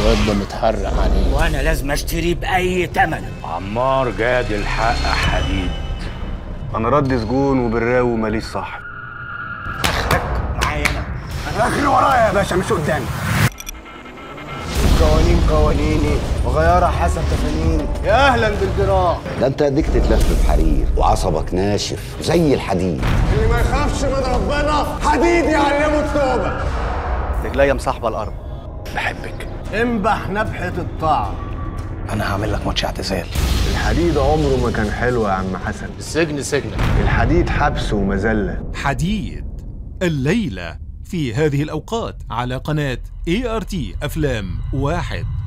الواد ده متحرق عليه وانا لازم اشتريه باي ثمن عمار جاد الحق حديد انا ردي سجون وبالراوي ماليش صاحب معايا انا اخري ورايا يا باشا مش قدامي قوانين قوانيني وغيارها حسب تفانيني يا اهلا بالجراح ده انت اديك تتلف في حرير وعصبك ناشف زي الحديد اللي ما يخافش من ربنا حديد يعلمه التوبه رجليا مصاحبه الارض بحبك انبح نبحه الطاعه انا هعمل لك ماتش اعتزال الحديد عمره ما كان حلو يا عم حسن السجن سجنك الحديد حبس ومذله حديد الليلة في هذه الأوقات على قناة ART أفلام واحد